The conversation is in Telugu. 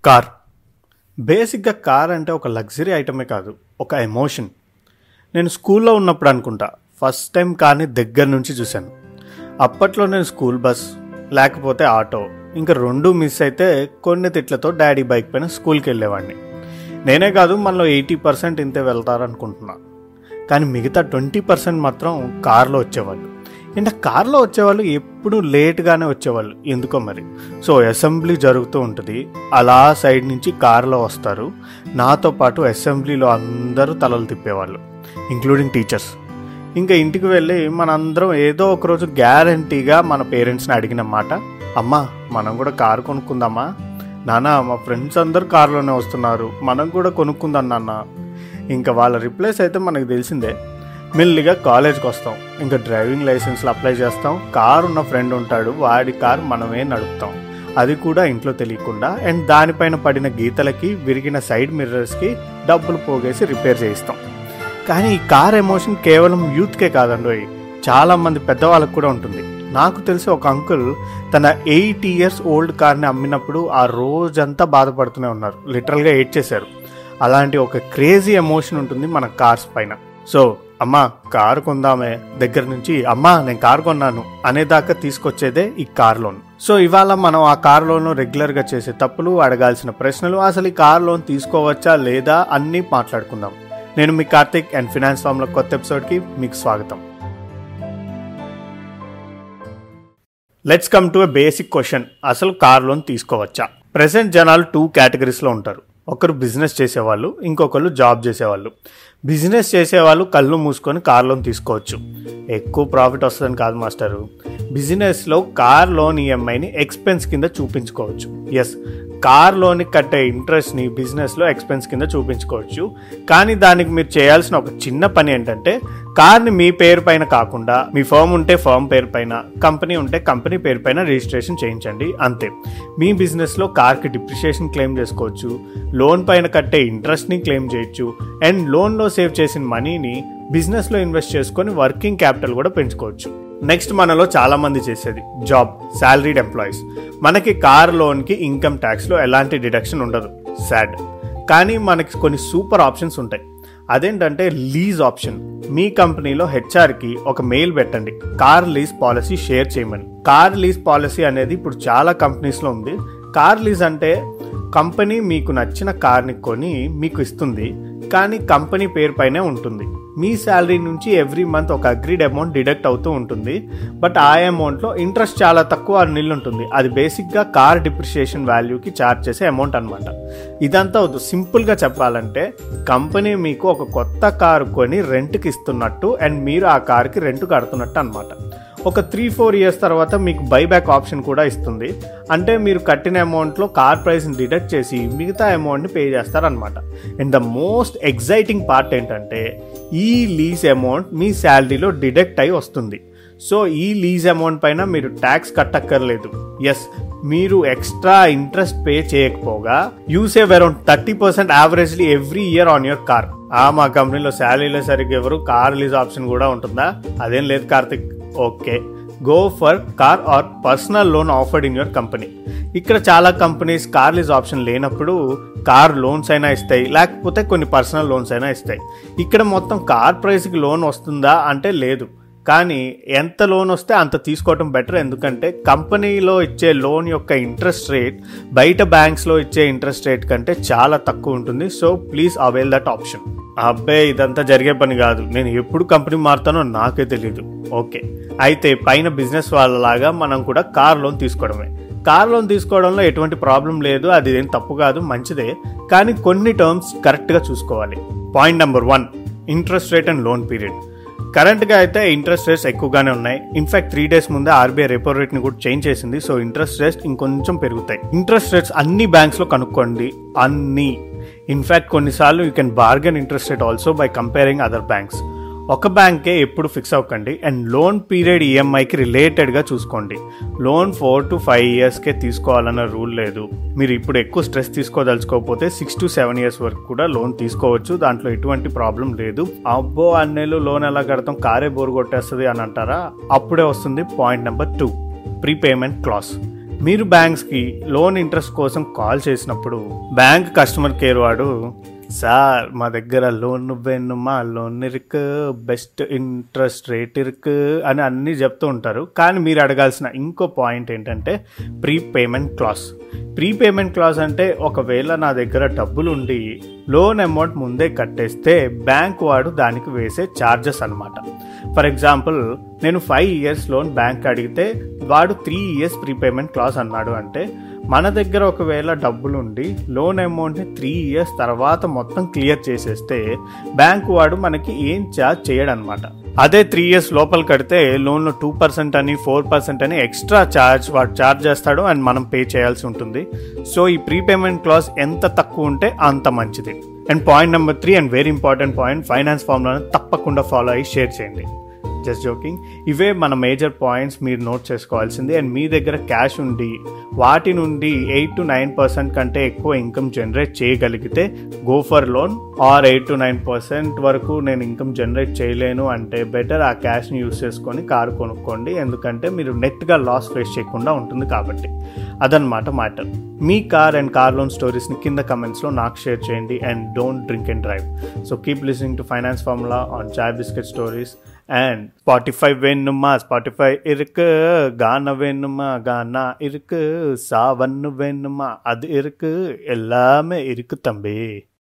కార్ బేసిక్గా కార్ అంటే ఒక లగ్జరీ ఐటమే కాదు ఒక ఎమోషన్ నేను స్కూల్లో ఉన్నప్పుడు అనుకుంటా ఫస్ట్ టైం కార్ని దగ్గర నుంచి చూశాను అప్పట్లో నేను స్కూల్ బస్ లేకపోతే ఆటో ఇంకా రెండు మిస్ అయితే కొన్ని తిట్లతో డాడీ బైక్ పైన స్కూల్కి వెళ్ళేవాడిని నేనే కాదు మనలో ఎయిటీ పర్సెంట్ ఇంతే వెళ్తారనుకుంటున్నా కానీ మిగతా ట్వంటీ పర్సెంట్ మాత్రం కార్లో వచ్చేవాళ్ళు ఇంకా కార్లో వచ్చేవాళ్ళు ఎప్పుడు లేట్గానే వచ్చేవాళ్ళు ఎందుకో మరి సో అసెంబ్లీ జరుగుతూ ఉంటుంది అలా సైడ్ నుంచి కార్లో వస్తారు నాతో పాటు అసెంబ్లీలో అందరూ తలలు తిప్పేవాళ్ళు ఇంక్లూడింగ్ టీచర్స్ ఇంకా ఇంటికి వెళ్ళి మనందరం ఏదో ఒకరోజు గ్యారంటీగా మన పేరెంట్స్ని అడిగిన మాట అమ్మా మనం కూడా కారు కొనుక్కుందామా నాన్న మా ఫ్రెండ్స్ అందరు కారులోనే వస్తున్నారు మనం కూడా కొనుక్కుందాం నాన్న ఇంకా వాళ్ళ రిప్లైస్ అయితే మనకు తెలిసిందే మెల్లిగా కాలేజ్కి వస్తాం ఇంకా డ్రైవింగ్ లైసెన్స్లు అప్లై చేస్తాం కార్ ఉన్న ఫ్రెండ్ ఉంటాడు వాడి కార్ మనమే నడుపుతాం అది కూడా ఇంట్లో తెలియకుండా అండ్ దానిపైన పడిన గీతలకి విరిగిన సైడ్ మిర్రర్స్కి డబ్బులు పోగేసి రిపేర్ చేయిస్తాం కానీ ఈ కార్ ఎమోషన్ కేవలం యూత్కే కాదండి చాలా మంది పెద్దవాళ్ళకు కూడా ఉంటుంది నాకు తెలిసి ఒక అంకుల్ తన ఎయిట్ ఇయర్స్ ఓల్డ్ కార్ని అమ్మినప్పుడు ఆ రోజంతా బాధపడుతూనే ఉన్నారు లిటరల్గా ఏడ్ చేశారు అలాంటి ఒక క్రేజీ ఎమోషన్ ఉంటుంది మన కార్స్ పైన సో అమ్మా కారు కొందామే దగ్గర నుంచి అమ్మా నేను కారు కొన్నాను అనేదాకా తీసుకొచ్చేదే ఈ కార్ లోన్ సో ఇవాళ మనం ఆ కార్ లోన్ రెగ్యులర్ గా చేసే తప్పులు అడగాల్సిన ప్రశ్నలు అసలు ఈ కార్ లోన్ తీసుకోవచ్చా లేదా అన్నీ మాట్లాడుకుందాం నేను మీ కార్తిక్ అండ్ ఫినాన్స్ ఫామ్ లో కొత్త ఎపిసోడ్ కి మీకు స్వాగతం let's come to a basic question అసలు కార్ లోన్ తీసుకోవచ్చా ప్రెసెంట్ జనాలు టూ కేటగిరీస్లో ఉంటారు ఒకరు బిజినెస్ చేసేవాళ్ళు ఇంకొకరు జాబ్ చేసేవాళ్ళు బిజినెస్ చేసేవాళ్ళు కళ్ళు మూసుకొని కార్ లోన్ తీసుకోవచ్చు ఎక్కువ ప్రాఫిట్ వస్తుందని కాదు మాస్టరు బిజినెస్లో కార్ లోన్ ఈఎంఐని ఎక్స్పెన్స్ కింద చూపించుకోవచ్చు ఎస్ కార్ లోన్ కట్టే ఇంట్రెస్ట్ని బిజినెస్లో ఎక్స్పెన్స్ కింద చూపించుకోవచ్చు కానీ దానికి మీరు చేయాల్సిన ఒక చిన్న పని ఏంటంటే కార్ని మీ పేరు పైన కాకుండా మీ ఫర్మ్ ఉంటే ఫర్మ్ పేరు పైన కంపెనీ ఉంటే కంపెనీ పేరు పైన రిజిస్ట్రేషన్ చేయించండి అంతే మీ బిజినెస్లో కార్కి డిప్రిషియేషన్ క్లెయిమ్ చేసుకోవచ్చు లోన్ పైన కట్టే ఇంట్రెస్ట్ని క్లెయిమ్ చేయొచ్చు అండ్ లోన్లో సేవ్ చేసిన మనీని బిజినెస్లో ఇన్వెస్ట్ చేసుకొని వర్కింగ్ క్యాపిటల్ కూడా పెంచుకోవచ్చు నెక్స్ట్ మనలో చాలా మంది చేసేది జాబ్ శాలరీడ్ ఎంప్లాయీస్ మనకి కార్ లోన్కి ఇన్కమ్ ట్యాక్స్లో ఎలాంటి డిడక్షన్ ఉండదు సాడ్ కానీ మనకి కొన్ని సూపర్ ఆప్షన్స్ ఉంటాయి అదేంటంటే లీజ్ ఆప్షన్ మీ కంపెనీలో హెచ్ఆర్కి ఒక మెయిల్ పెట్టండి కార్ లీజ్ పాలసీ షేర్ చేయమని కార్ లీజ్ పాలసీ అనేది ఇప్పుడు చాలా కంపెనీస్లో ఉంది కార్ లీజ్ అంటే కంపెనీ మీకు నచ్చిన కార్ని కొని మీకు ఇస్తుంది కానీ కంపెనీ పేరు పైనే ఉంటుంది మీ శాలరీ నుంచి ఎవ్రీ మంత్ ఒక అగ్రీడ్ అమౌంట్ డిడక్ట్ అవుతూ ఉంటుంది బట్ ఆ అమౌంట్లో ఇంట్రెస్ట్ చాలా తక్కువ నిల్ ఉంటుంది అది బేసిక్గా కార్ డిప్రిషియేషన్ వాల్యూకి ఛార్జ్ చేసే అమౌంట్ అనమాట ఇదంతా వద్దు సింపుల్గా చెప్పాలంటే కంపెనీ మీకు ఒక కొత్త కారు కొని రెంట్కి ఇస్తున్నట్టు అండ్ మీరు ఆ కార్కి రెంట్ కడుతున్నట్టు అనమాట ఒక త్రీ ఫోర్ ఇయర్స్ తర్వాత మీకు బైబ్యాక్ ఆప్షన్ కూడా ఇస్తుంది అంటే మీరు కట్టిన అమౌంట్లో కార్ ప్రైస్ని డిడక్ట్ చేసి మిగతా అమౌంట్ని పే చేస్తారనమాట and the most exciting part ఏంటంటే ఈ లీజ్ అమౌంట్ మీ శాలరీలో డిడక్ట్ అయి వస్తుంది సో ఈ లీజ్ అమౌంట్ పైన మీరు ట్యాక్స్ కట్టక్కర్లేదు ఎస్ మీరు ఎక్స్ట్రా ఇంట్రెస్ట్ పే చేయకపోగా you save around thirty percent averagely every year on your car ఆ మా కంపెనీలో శాలరీలో సరిగ్గా ఎవరు కార్ లీజ్ ఆప్షన్ కూడా ఉంటుందా అదేం లేదు Karthik okay go for car or personal loan offered in your company ఇక్కడ చాలా కంపెనీస్ కార్ లీజ్ ఆప్షన్ లేనప్పుడు కార్ లోన్స్ అయినా ఇస్తాయి లేకపోతే కొన్ని పర్సనల్ లోన్స్ అయినా ఇస్తాయి ఇక్కడ మొత్తం కార్ ప్రైస్కి లోన్ వస్తుందా అంటే లేదు కానీ ఎంత లోన్ వస్తే అంత తీసుకోవటం బెటర్ ఎందుకంటే కంపెనీలో ఇచ్చే లోన్ యొక్క ఇంట్రెస్ట్ రేట్ బయట బ్యాంక్స్లో ఇచ్చే ఇంట్రెస్ట్ రేట్ కంటే చాలా తక్కువ ఉంటుంది so please avail that option అబ్బే ఇదంతా జరిగే పని కాదు నేను ఎప్పుడు కంపెనీ మారుతానో నాకే తెలియదు ఓకే అయితే పైన బిజినెస్ వాళ్ళలాగా మనం కూడా కార్ లోన్ తీసుకోవడమే కార్ లోన్ తీసుకోవడంలో ఎటువంటి ప్రాబ్లం లేదు అది ఏం తప్పు కాదు మంచిదే కానీ కొన్ని టర్మ్స్ కరెక్ట్గా చూసుకోవాలి point number one interest rate and loan period కరెంట్గా అయితే ఇంట్రెస్ట్ రేట్స్ ఎక్కువగానే ఉన్నాయి ఇన్ఫాక్ట్ త్రీ డేస్ ముందే ఆర్బీఐ రెపో రేట్ ని కూడా చేంజ్ చేసింది సో ఇంట్రెస్ట్ రేట్స్ ఇంకొంచెం పెరుగుతాయి ఇంట్రెస్ట్ రేట్స్ అన్ని బ్యాంక్స్ లో కనుక్కోండి అన్ని ఇన్ఫాక్ట్ కొన్నిసార్లు you can bargain interest rate also by comparing other banks ఒక బ్యాంకే ఎప్పుడు ఫిక్స్ అవ్వకండి అండ్ లోన్ పీరియడ్ ఈఎంఐకి రిలేటెడ్గా చూసుకోండి లోన్ ఫోర్ టు ఫైవ్ ఇయర్స్కే తీసుకోవాలన్న రూల్ లేదు మీరు ఇప్పుడు ఎక్కువ స్ట్రెస్ తీసుకోదలుచుకోకపోతే సిక్స్ టు సెవెన్ ఇయర్స్ వరకు కూడా లోన్ తీసుకోవచ్చు దాంట్లో ఎటువంటి ప్రాబ్లం లేదు అబ్బో అన్నేళ్ళు లోన్ ఎలా కడతాం కారే బోర్ కొట్టేస్తుంది అని అంటారా అప్పుడే వస్తుంది point number two prepayment clause మీరు బ్యాంక్స్కి లోన్ ఇంట్రెస్ట్ కోసం కాల్ చేసినప్పుడు బ్యాంక్ కస్టమర్ కేర్ వాడు సార్ మా దగ్గర లోన్ వేణుమా లోన్ ఇరుకు బెస్ట్ ఇంట్రెస్ట్ రేట్ ఇరుకు అని అన్నీ చెప్తూ ఉంటారు కానీ మీరు అడగాల్సిన ఇంకో పాయింట్ ఏంటంటే prepayment clause prepayment clause అంటే ఒకవేళ నా దగ్గర డబ్బులు ఉండి లోన్ అమౌంట్ ముందే కట్టేస్తే బ్యాంక్ వాడు దానికి వేసే ఛార్జెస్ అనమాట ఫర్ ఎగ్జాంపుల్ నేను ఫైవ్ ఇయర్స్ లోన్ బ్యాంక్ అడిగితే వాడు three years prepayment clause అన్నాడు అంటే మన దగ్గర ఒకవేళ డబ్బులు ఉండి లోన్ అమౌంట్ని త్రీ ఇయర్స్ తర్వాత మొత్తం క్లియర్ చేసేస్తే బ్యాంక్ వాడు మనకి ఏం ఛార్జ్ చేయడనమాట అదే త్రీ ఇయర్స్ లోపల కడితే లోన్లో టూ పర్సెంట్ అని ఫోర్ పర్సెంట్ అని ఎక్స్ట్రా ఛార్జ్ వాడు ఛార్జ్ చేస్తాడు అండ్ మనం పే చేయాల్సి ఉంటుంది సో ఈ ప్రీపేమెంట్ క్లాస్ ఎంత తక్కువ ఉంటే అంత మంచిది and point number three and very important point finance ఫార్మ్లను తప్పకుండా ఫాలో అయ్యి షేర్ చేయండి జస్ట్ జోకింగ్ ఇవే మన మేజర్ పాయింట్స్ మీరు నోట్ చేసుకోవాల్సింది అండ్ మీ దగ్గర క్యాష్ ఉండి వాటి నుండి ఎయిట్ టు నైన్ పర్సెంట్ కంటే ఎక్కువ ఇన్కమ్ జనరేట్ చేయగలిగితే go for loan or eight to nine percent వరకు నేను ఇన్కమ్ జనరేట్ చేయలేను అంటే బెటర్ ఆ క్యాష్ని యూస్ చేసుకొని కారు కొనుక్కోండి ఎందుకంటే మీరు నెట్గా లాస్ ఫేస్ చేయకుండా ఉంటుంది కాబట్టి అదనమాట మ్యాటర్ మీ కార్ అండ్ కార్ లోన్ స్టోరీస్ని కింద కమెంట్స్లో నాకు షేర్ చేయండి and don't drink and drive so keep listening to finance formula on chai biscuit stories and Spotify வேணுமா ஸ்பாட்டிஃபை இருக்கு கான வேணுமா கானா இருக்கு சாவன்னு வேணுமா அது இருக்கு எல்லாமே இருக்கு தம்பி